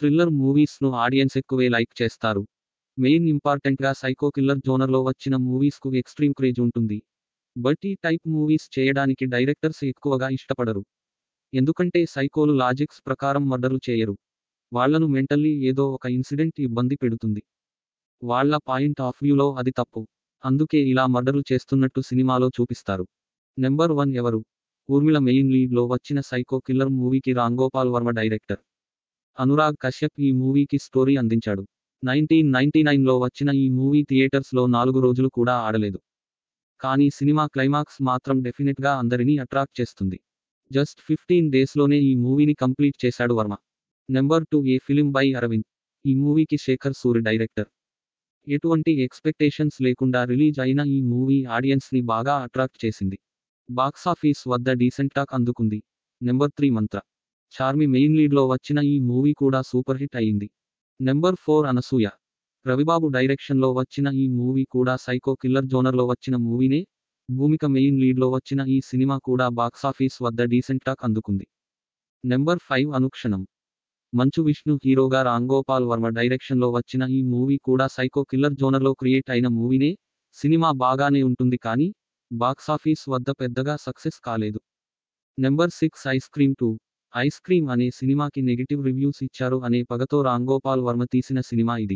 thriller movies ను audience ఎక్కువే like చేస్తారు మెయిన్ ఇంపార్టెంట్ గా సైకో కిల్లర్ జోనర్ లో వచ్చిన మూవీస్ కు ఎక్స్ట్రీమ్ క్రేజ్ ఉంటుంది బట్ ఈ టైప్ మూవీస్ చేయడానికి డైరెక్టర్స్ ఎక్కువగా ఇష్టపడరు ఎందుకంటే సైకోలు లాజిక్స్ ప్రకారం మర్డర్లు చేయరు వాళ్లను మెంటల్లీ ఏదో ఒక ఇన్సిడెంట్ ఇబ్బంది పెడుతుంది వాళ్ళ పాయింట్ ఆఫ్ వ్యూలో అది తప్పు అందుకే ఇలా మర్డర్లు చేస్తున్నట్టు సినిమాలో చూపిస్తారు నెంబర్ వన్ ఎవరు ఊర్మిళ మెయిన్ లీడ్ లో వచ్చిన సైకో కిల్లర్ మూవీకి రాంగోపాల్ వర్మ డైరెక్టర్ అనురాగ్ కశ్యప్ ఈ మూవీకి స్టోరీ అందించాడు నైన్టీన్ నైన్టీ నైన్లో వచ్చిన ఈ మూవీ థియేటర్స్లో నాలుగు రోజులు కూడా ఆడలేదు కానీ సినిమా క్లైమాక్స్ మాత్రం డెఫినెట్గా అందరినీ అట్రాక్ట్ చేస్తుంది జస్ట్ ఫిఫ్టీన్ డేస్లోనే ఈ మూవీని కంప్లీట్ చేశాడు Varma number two a film by Aravind ఈ మూవీకి శేఖర్ సూరి డైరెక్టర్ ఎటువంటి ఎక్స్పెక్టేషన్స్ లేకుండా రిలీజ్ అయిన ఈ మూవీ ఆడియన్స్ని బాగా అట్రాక్ట్ చేసింది బాక్సాఫీస్ వద్ద డీసెంట్ టాక్ అందుకుంది number three Mantra Charmme main లీడ్లో వచ్చిన ఈ మూవీ కూడా సూపర్ హిట్ అయింది నెంబర్ ఫోర్ అనసూయ రవిబాబు డైరెక్షన్లో వచ్చిన ఈ మూవీ కూడా సైకో కిల్లర్ జోనర్లో వచ్చిన మూవీనే భూమిక మెయిన్ లీడ్లో వచ్చిన ఈ సినిమా కూడా బాక్సాఫీస్ వద్ద డీసెంట్ టాక్ అందుకుంది నెంబర్ ఫైవ్ అనుక్షణం మంచు విష్ణు హీరోగా రాంగోపాల్ వర్మ డైరెక్షన్లో వచ్చిన ఈ మూవీ కూడా సైకో కిల్లర్ జోనర్లో క్రియేట్ అయిన మూవీనే సినిమా బాగానే ఉంటుంది కానీ బాక్సాఫీస్ వద్ద పెద్దగా సక్సెస్ కాలేదు number six ice cream two ice cream అనే సినిమాకి నెగిటివ్ రివ్యూస్ ఇచ్చారు అనే పగతో రాంగోపాల్ వర్మ తీసిన సినిమా ఇది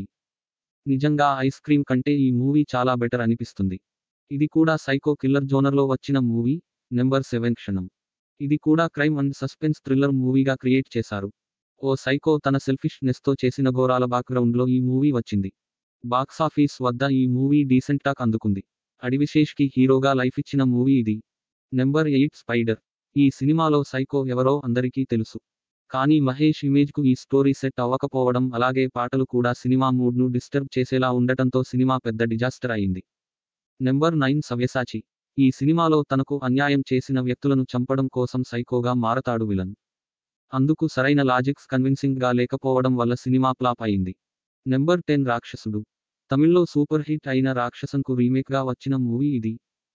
నిజంగా ఐస్ క్రీమ్ కంటే ఈ మూవీ చాలా బెటర్ అనిపిస్తుంది ఇది కూడా సైకో కిల్లర్ జోనర్లో వచ్చిన మూవీ నెంబర్ సెవెన్ క్షణం ఇది కూడా క్రైమ్ అండ్ సస్పెన్స్ థ్రిల్లర్ మూవీగా క్రియేట్ చేశారు ఓ సైకో తన సెల్ఫిష్నెస్తో చేసిన ఘోరాల బ్యాక్గ్రౌండ్లో ఈ మూవీ వచ్చింది బాక్సాఫీస్ వద్ద ఈ మూవీ డీసెంట్ టాక్ అందుకుంది అడివిశేష్కి హీరోగా లైఫ్ ఇచ్చిన మూవీ ఇది నెంబర్ ఎయిట్ స్పైడర్ ఈ సినిమాలో సైకో ఎవరో అందరికీ తెలుసు కానీ మహేష్ ఇమేజ్కు ఈ స్టోరీ సెట్ అవ్వకపోవడం అలాగే పాటలు కూడా సినిమా మూడ్ను డిస్టర్బ్ చేసేలా ఉండటంతో సినిమా పెద్ద డిజాస్టర్ అయింది నెంబర్ నైన్ సవ్యసాచి ఈ సినిమాలో తనకు అన్యాయం చేసిన వ్యక్తులను చంపడం కోసం సైకోగా మారతాడు విలన్ అందుకు సరైన లాజిక్స్ కన్విన్సింగ్ గా లేకపోవడం వల్ల సినిమా ఫ్లాప్ అయింది నెంబర్ టెన్ రాక్షసుడు తమిళ్లో సూపర్ హిట్ అయిన రాక్షసన్కు రీమేక్ గా వచ్చిన మూవీ ఇది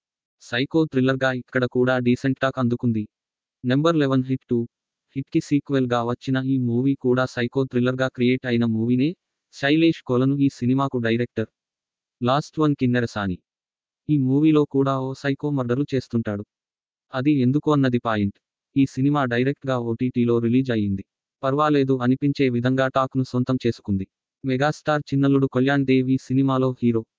సైకో థ్రిల్లర్ గా ఇక్కడ కూడా డీసెంట్ టాక్ అందుకుంది number eleven hit two hit కి సీక్వెల్ గా వచ్చిన ఈ మూవీ కూడా సైకో థ్రిల్లర్ గా క్రియేట్ అయిన మూవీనే శైలేష్ కొలను ఈ సినిమాకు డైరెక్టర్ లాస్ట్ వన్ కిన్నెరసాని ఈ మూవీలో కూడా ఓ సైకో మర్డరు చేస్తుంటాడు అది ఎందుకు అన్నది పాయింట్ ఈ సినిమా డైరెక్ట్ గా ఓటీటీలో రిలీజ్ అయ్యింది పర్వాలేదు అనిపించే విధంగా టాక్ ను సొంతం చేసుకుంది మెగాస్టార్ చిన్నల్లుడు కళ్యాణ్ దేవ్ ఈ సినిమాలో హీరో